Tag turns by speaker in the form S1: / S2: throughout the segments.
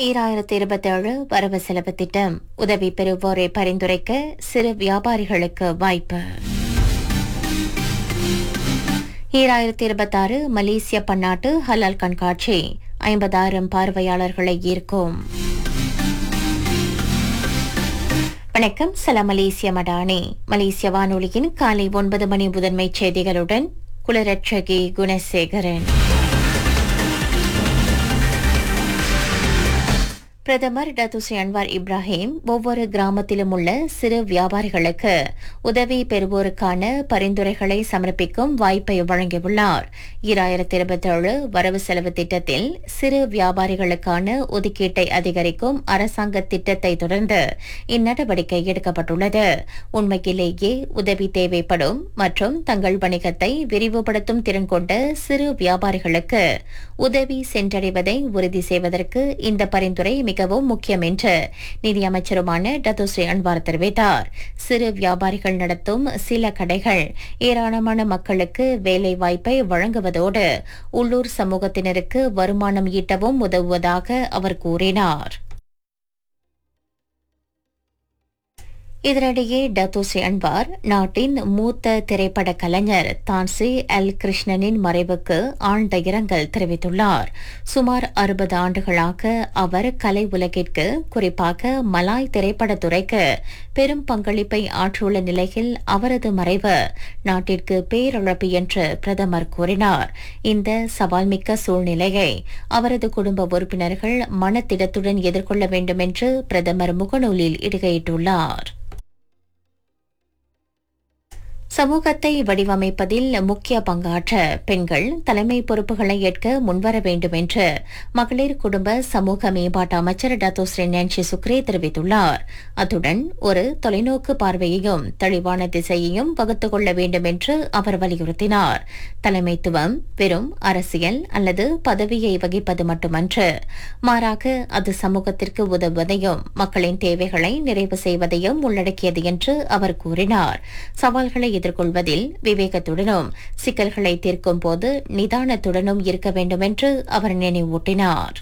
S1: ஈராயிரத்தி இருபத்தேழு வரவு செலவு திட்டம் உதவி பெறுவோரை பரிந்துரைக்க சிறு வியாபாரிகளுக்கு வாய்ப்பு ஈராயிரத்தி இருபத்தாறு மலேசிய பன்னாட்டு ஹலால் கண்காட்சி ஐம்பதாயிரம் பார்வையாளர்களை ஈர்க்கும் வணக்கம் சலாம் மலேசிய மடானி மலேசிய வானொலியின் காலை ஒன்பது மணி முதன்மை செய்திகளுடன் குலரட்சகி குணசேகரன் பிரதமர் டத்துசி அன்வார் இப்ராஹிம் ஒவ்வொரு கிராமத்திலும் உள்ள சிறு வியாபாரிகளுக்கு உதவி பெறுவோருக்கான பரிந்துரைகளை சமர்ப்பிக்கும் வாய்ப்பை வழங்கியுள்ளார் ஈராயிரத்தி இருபத்தேழு வரவு செலவு திட்டத்தில் சிறு வியாபாரிகளுக்கான ஒதுக்கீட்டை அதிகரிக்கும் அரசாங்க திட்டத்தை தொடர்ந்து இந்நடவடிக்கை எடுக்கப்பட்டுள்ளது உண்மையிலேயே உதவி தேவைப்படும் மற்றும் தங்கள் வணிகத்தை விரிவுபடுத்தும் திறன் கொண்ட சிறு வியாபாரிகளுக்கு உதவி சென்றடைவதை உறுதி செய்வதற்கு இந்த பரிந்துரை மிகவும் முக்கியம் என்று நிதியமைச்சருமான டத்துஸ்ரீ அன்வார் தெரிவித்தார் சிறு வியாபாரிகள் நடத்தும் சில கடைகள் ஏராளமான மக்களுக்கு வேலை வாய்ப்பை வழங்குவதோடு உள்ளூர் சமூகத்தினருக்கு வருமானம் ஈட்டவும் உதவுவதாக அவர் கூறினார் இதனிடையே டத்தோசி அன்வார் நாட்டின் மூத்த திரைப்பட கலைஞர் தான்சி எல் கிருஷ்ணனின் மறைவுக்கு ஆழ்ந்த இரங்கல் தெரிவித்துள்ளார் சுமார் அறுபது ஆண்டுகளாக அவர் கலை உலகிற்கு குறிப்பாக மலாய் திரைப்படத்துறைக்கு பெரும் பங்களிப்பை ஆற்றியுள்ள நிலையில் அவரது மறைவு நாட்டிற்கு பேரிழப்பு என்று பிரதமர் கூறினார் இந்த சவால்மிக்க சூழ்நிலையை அவரது குடும்ப உறுப்பினர்கள் மனத்திடத்துடன் எதிர்கொள்ள வேண்டும் என்று பிரதமர் முகநூலில் இடுகையிட்டுள்ளார் சமூகத்தை வடிவமைப்பதில் முக்கிய பங்காற்ற பெண்கள் தலைமை பொறுப்புகளை ஏற்க முன்வர வேண்டும் என்று மகளிர் குடும்ப சமூக மேம்பாட்டு அமைச்சர் டத்தோஸ்ரீ நான்சி சுக்ரே தெரிவித்துள்ளார் அத்துடன் ஒரு தொலைநோக்கு பார்வையையும் தெளிவான திசையையும் வகுத்துக் கொள்ள வேண்டும் என்று அவர் வலியுறுத்தினார் தலைமைத்துவம் வெறும் அரசியல் அல்லது பதவியை வகிப்பது மட்டுமன்று மாறாக அது சமூகத்திற்கு உதவுவதையும் மக்களின் தேவைகளை நிறைவு செய்வதையும் உள்ளடக்கியது என்று அவர் கூறினார் சவால்களை எதிர்கொள்வதில் விவேகத்துடனும் சிக்கல்களை தீர்க்கும் போது நிதானத்துடனும் இருக்க வேண்டும் என்று அவர் நினைவூட்டினார்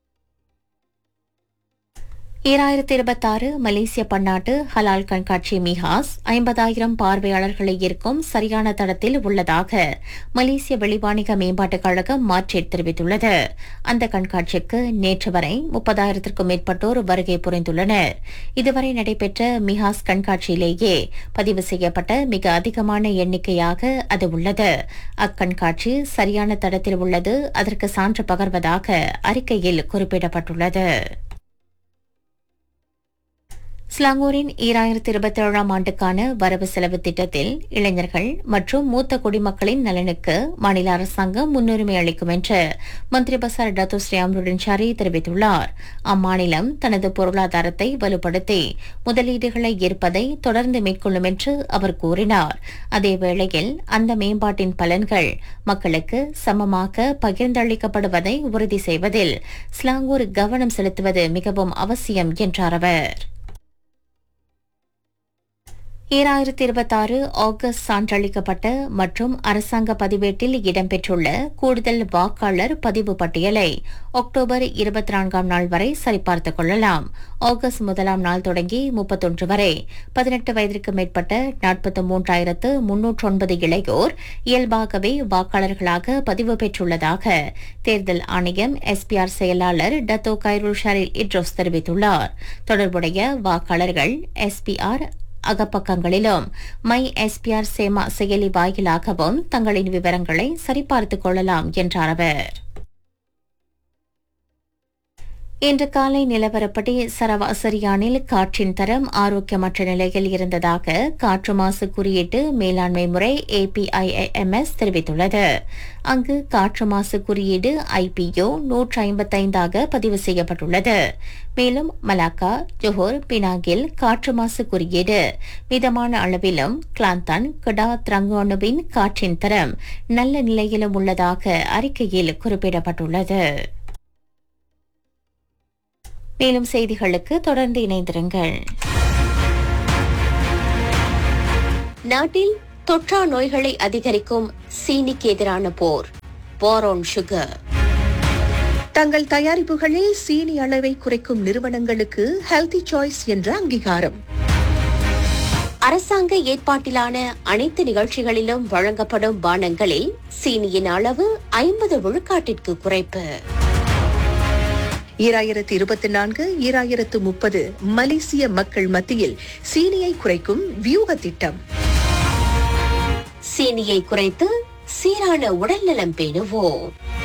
S1: ஈராயிரத்தி இருபத்தாறு மலேசிய பன்னாட்டு ஹலால் கண்காட்சி மிஹாஸ் ஐம்பதாயிரம் பார்வையாளர்களை ஈர்க்கும் சரியான தடத்தில் உள்ளதாக மலேசிய வெளிவாணிக மேம்பாட்டுக் கழகம் மாற்றி தெரிவித்துள்ளது அந்த கண்காட்சிக்கு நேற்று வரை முப்பதாயிரத்திற்கும் மேற்பட்டோர் வருகை புரிந்துள்ளனர் இதுவரை நடைபெற்ற மிஹாஸ் கண்காட்சியிலேயே பதிவு செய்யப்பட்ட மிக அதிகமான எண்ணிக்கையாக அது உள்ளது அக்கண்காட்சி சரியான தடத்தில் உள்ளது அதற்கு சான்று பகர்வதாக அறிக்கையில் குறிப்பிடப்பட்டுள்ளது ஸ்லாங்கூரின் ஈராயிரத்தி இருபத்தி ஏழாம் ஆண்டுக்கான வரவு செலவு திட்டத்தில் இளைஞர்கள் மற்றும் மூத்த குடிமக்களின் நலனுக்கு மாநில அரசாங்கம் முன்னுரிமை அளிக்கும் என்று மந்திரி பசார் டத்து ஸ்ரீ அம்ருடன் ஷாரி தெரிவித்துள்ளார் அம்மாநிலம் தனது பொருளாதாரத்தை வலுப்படுத்தி முதலீடுகளை ஈர்ப்பதை தொடர்ந்து மேற்கொள்ளும் என்று அவர் கூறினார் அதேவேளையில் அந்த மேம்பாட்டின் பலன்கள் மக்களுக்கு சமமாக பகிர்ந்தளிக்கப்படுவதை உறுதி செய்வதில் ஸ்லாங்கூர் கவனம் செலுத்துவது மிகவும் அவசியம் என்றார் அவர் ஈராயிரத்தி இருபத்தாறு ஆகஸ்ட் சான்றளிக்கப்பட்ட மற்றும் அரசாங்க பதிவேட்டில் இடம்பெற்றுள்ள கூடுதல் வாக்காளர் பதிவு பட்டியலை அக்டோபர் இருபத்தி நான்காம் நாள் வரை சரிபார்த்துக் கொள்ளலாம் ஆகஸ்ட் முதலாம் நாள் தொடங்கி முப்பத்தொன்று வரை பதினெட்டு வயதிற்கு மேற்பட்ட நாற்பத்தி மூன்றாயிரத்து முன்னூற்று ஒன்பது இளையோர் இயல்பாகவே வாக்காளர்களாக பதிவு பெற்றுள்ளதாக தேர்தல் ஆணையம் எஸ்பிஆர் செயலாளர் டத்தோ கைருல் ஷரில் இட்ரோஸ் தெரிவித்துள்ளார் தொடர்புடைய வாக்காளர்கள் எஸ்பிஆர் அகப்பக்கங்களிலும் மை எஸ்பிஆர் சேமா செயலி வாயிலாகவும் தங்களின் விவரங்களை சரிபார்த்துக் கொள்ளலாம் என்றார் அவர் இன்று காலை நிலவரப்படி சரவாசரியானில் காற்றின் தரம் ஆரோக்கியமற்ற நிலையில் இருந்ததாக காற்று மாசு குறியீட்டு மேலாண்மை முறை ஏபிஐஎம்எஸ் தெரிவித்துள்ளது அங்கு காற்று மாசு குறியீடு ஐபிஓ நூற்று ஐம்பத்தைந்தாக பதிவு செய்யப்பட்டுள்ளது மேலும் மலாக்கா ஜொஹோர் பினாகில் காற்று மாசு குறியீடு மிதமான அளவிலும் கிளாந்தான் கடா திரங்கோனுவின் காற்றின் தரம் நல்ல நிலையிலும் உள்ளதாக அறிக்கையில் குறிப்பிடப்பட்டுள்ளது மேலும் செய்திகளுக்கு தொடர்ந்து இணைந்திருங்கள் நாட்டில் தொற்றா நோய்களை அதிகரிக்கும் சீனிக்கு எதிரான போர் போர் ஆன் சுகர்
S2: தங்கள் தயாரிப்புகளில் சீனி அளவை குறைக்கும் நிறுவனங்களுக்கு ஹெல்தி சாய்ஸ் என்ற அங்கீகாரம்
S3: அரசாங்க ஏற்பாட்டிலான அனைத்து நிகழ்ச்சிகளிலும் வழங்கப்படும் பானங்களில் சீனியின் அளவு ஐம்பது விழுக்காட்டிற்கு குறைப்பு
S2: ஈராயிரத்து இருபத்தி நான்கு ஈராயிரத்து முப்பது மலேசிய மக்கள் மத்தியில் சீனியை குறைக்கும் வியூக திட்டம்
S3: சீனியை குறைத்து சீரான உடல்நலம் பேணுவோம்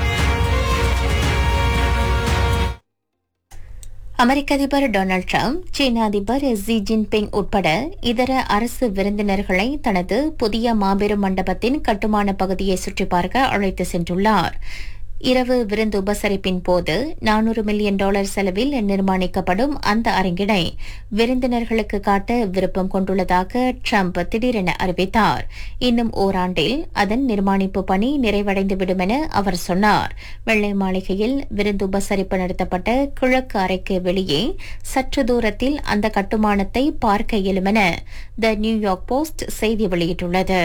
S1: அமெரிக்க அதிபர் டொனால்ட் ட்ரம்ப் சீன அதிபர் ஜி ஜின்பிங் உட்பட இதர அரசு விருந்தினர்களை தனது புதிய மாபெரும் மண்டபத்தின் கட்டுமான பகுதியை சுற்றி பார்க்க அழைத்து சென்றுள்ளார் இரவு விருந்து உபசரிப்பின் போது நானூறு மில்லியன் டாலர் செலவில் நிர்மாணிக்கப்படும் அந்த அரங்கினை விருந்தினர்களுக்கு காட்ட விருப்பம் கொண்டுள்ளதாக ட்ரம்ப் திடீரென அறிவித்தார் இன்னும் ஓராண்டில் அதன் நிர்மாணிப்பு பணி நிறைவடைந்துவிடும் என அவர் சொன்னார் வெள்ளை மாளிகையில் விருந்து உபசரிப்பு நடத்தப்பட்ட கிழக்கு அறைக்கு வெளியே சற்று தூரத்தில் அந்த கட்டுமானத்தை பார்க்க இயலும் என த நியூயார்க் போஸ்ட் செய்தி வெளியிட்டுள்ளது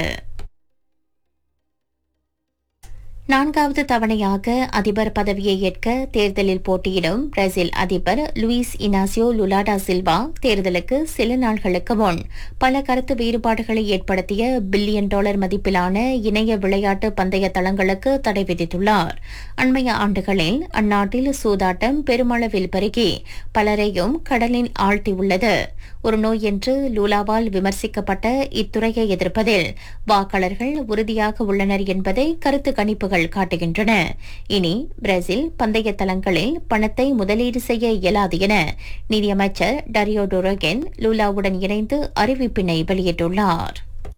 S1: நான்காவது தவணையாக அதிபர் பதவியை ஏற்க தேர்தலில் போட்டியிடும் பிரேசில் அதிபர் லூயிஸ் இனாசியோ லுலாடா சில்வா தேர்தலுக்கு சில நாட்களுக்கு முன் பல கருத்து வேறுபாடுகளை ஏற்படுத்திய பில்லியன் டாலர் மதிப்பிலான இணைய விளையாட்டு பந்தய தளங்களுக்கு தடை விதித்துள்ளார் அண்மைய ஆண்டுகளில் அந்நாட்டில் சூதாட்டம் பெருமளவில் பெருகி பலரையும் கடலில் ஆழ்த்தியுள்ளது ஒரு நோய் என்று லூலாவால் விமர்சிக்கப்பட்ட இத்துறையை எதிர்ப்பதில் வாக்காளர்கள் உறுதியாக உள்ளனர் என்பதை கருத்து கணிப்புகள் காட்டுகின்றன இனி பிரேசில் பந்தய தளங்களில் பணத்தை முதலீடு செய்ய இயலாது என நிதியமைச்சர் டரியோ டொரோகென் லூலாவுடன் இணைந்து அறிவிப்பினை வெளியிட்டுள்ளார்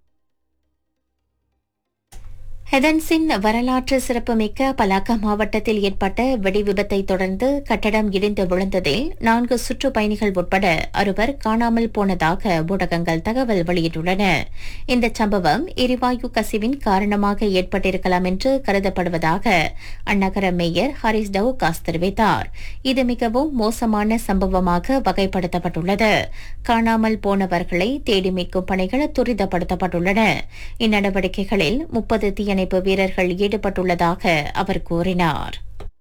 S1: ஹெதன்ஸின் வரலாற்று சிறப்புமிக்க பலாக்கா மாவட்டத்தில் ஏற்பட்ட வெடி விபத்தை தொடர்ந்து கட்டடம் இடிந்து விழுந்ததில் நான்கு சுற்றுப்பயணிகள் உட்பட அறுவர் காணாமல் போனதாக ஊடகங்கள் தகவல் வெளியிட்டுள்ளன இந்த சம்பவம் எரிவாயு கசிவின் காரணமாக ஏற்பட்டிருக்கலாம் என்று கருதப்படுவதாக அந்நகர மேயர் ஹரிஸ் டவுகாஸ் தெரிவித்தார் இது மிகவும் மோசமான சம்பவமாக வகைப்படுத்தப்பட்டுள்ளது காணாமல் போனவர்களை தேடி மீட்கும் பணிகள் துரிதப்படுத்தப்பட்டுள்ளன இந்நடவடிக்கைகளில் முப்பது தீயணை தீயணைப்பு வீரர்கள் ஈடுபட்டுள்ளதாக அவர் கூறினார்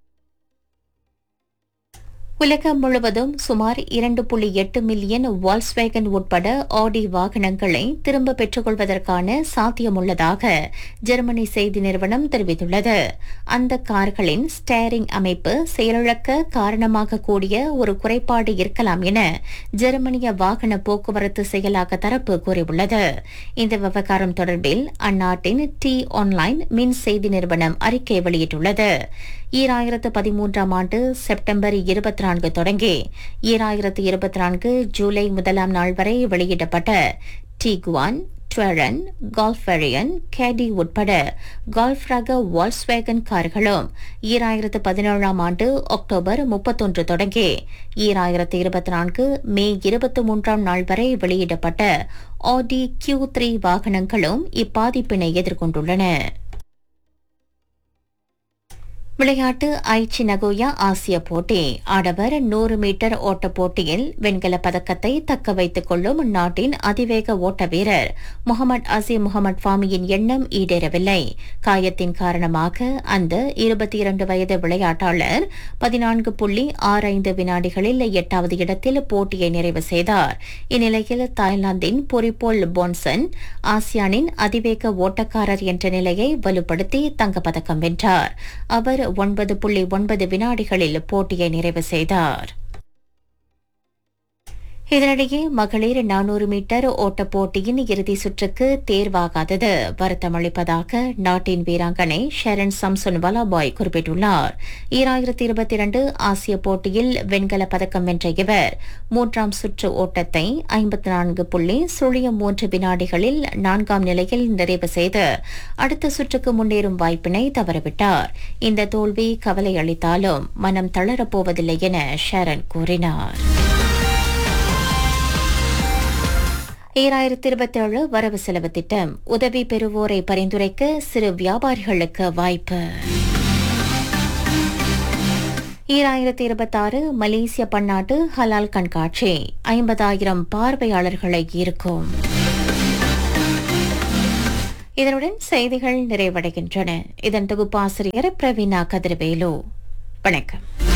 S1: உலகம் முழுவதும் சுமார் இரண்டு புள்ளி எட்டு மில்லியன் வால்ஸ்வேகன் உட்பட ஆடி வாகனங்களை திரும்ப பெற்றுக்கொள்வதற்கான சாத்தியமுள்ளதாக ஜெர்மனி செய்தி நிறுவனம் தெரிவித்துள்ளது அந்த கார்களின் ஸ்டேரிங் அமைப்பு செயலிழக்க காரணமாக கூடிய ஒரு குறைபாடு இருக்கலாம் என ஜெர்மனிய வாகன போக்குவரத்து செயலாக்க தரப்பு கூறியுள்ளது இந்த விவகாரம் தொடர்பில் அந்நாட்டின் டி ஆன்லைன் மின் செய்தி நிறுவனம் அறிக்கை வெளியிட்டுள்ளது ஈராயிரத்து பதிமூன்றாம் ஆண்டு செப்டம்பர் இருபத்தி நான்கு தொடங்கி ஈராயிரத்து இருபத்தி நான்கு ஜூலை முதலாம் நாள் வரை வெளியிடப்பட்ட டிகுவான் ட்வெரன் கால்ஃபெரியன் கேடி உட்பட கால்ஃப் ரக வால்ஸ்வேகன் கார்களும் ஈராயிரத்து பதினேழாம் ஆண்டு அக்டோபர் முப்பத்தொன்று தொடங்கி ஈராயிரத்து இருபத்தி நான்கு மே இருபத்தி மூன்றாம் நாள் வரை வெளியிடப்பட்ட ஆடி கியூ த்ரீ வாகனங்களும் இப்பாதிப்பினை எதிர்கொண்டுள்ளன விளையாட்டு ஐச்சி நகோயா ஆசிய போட்டி ஆடவர் நூறு மீட்டர் ஓட்டப் போட்டியில் வெண்கல பதக்கத்தை தக்க வைத்துக் கொள்ளும் நாட்டின் அதிவேக ஓட்ட வீரர் முகமது அசீம் முகமது ஃபாமியின் எண்ணம் ஈடேறவில்லை காயத்தின் காரணமாக அந்த இருபத்தி இரண்டு வயது விளையாட்டாளர் பதினான்கு புள்ளி ஆறு ஐந்து வினாடிகளில் எட்டாவது இடத்தில் போட்டியை நிறைவு செய்தார் இந்நிலையில் தாய்லாந்தின் பொரிபோல் போன்சன் ஆசியானின் அதிவேக ஓட்டக்காரர் என்ற நிலையை வலுப்படுத்தி தங்கப்பதக்கம் வென்றார் அவர் ஒன்பது புள்ளி ஒன்பது வினாடிகளில் போட்டியை நிறைவு செய்தார் இதனிடையே மகளிர் நானூறு மீட்டர் ஓட்டப் போட்டியின் இறுதி சுற்றுக்கு தேர்வாகாதது வருத்தமளிப்பதாக நாட்டின் வீராங்கனை ஷெரன் சம்சன் வலாபாய் குறிப்பிட்டுள்ளார் ஈராயிரத்தி இருபத்தி இரண்டு ஆசிய போட்டியில் வெண்கல பதக்கம் வென்ற இவர் மூன்றாம் சுற்று ஓட்டத்தை ஐம்பத்தி நான்கு புள்ளி சுழியம் மூன்று வினாடிகளில் நான்காம் நிலையில் நிறைவு செய்து அடுத்த சுற்றுக்கு முன்னேறும் வாய்ப்பினை தவறவிட்டார் இந்த தோல்வி கவலை அளித்தாலும் மனம் தளரப்போவதில்லை என ஷெரன் கூறினார் ஈராயிரத்தி இருபத்தேழு வரவு செலவு திட்டம் உதவி பெறுவோரை பரிந்துரைக்க சிறு வியாபாரிகளுக்கு வாய்ப்பு ஈராயிரத்தி இருபத்தாறு மலேசிய பன்னாட்டு ஹலால் கண்காட்சி ஐம்பதாயிரம் பார்வையாளர்களை ஈர்க்கும் இதனுடன் செய்திகள் நிறைவடைகின்றன இதன் தொகுப்பாசிரியர் பிரவீனா கதிர்வேலு வணக்கம்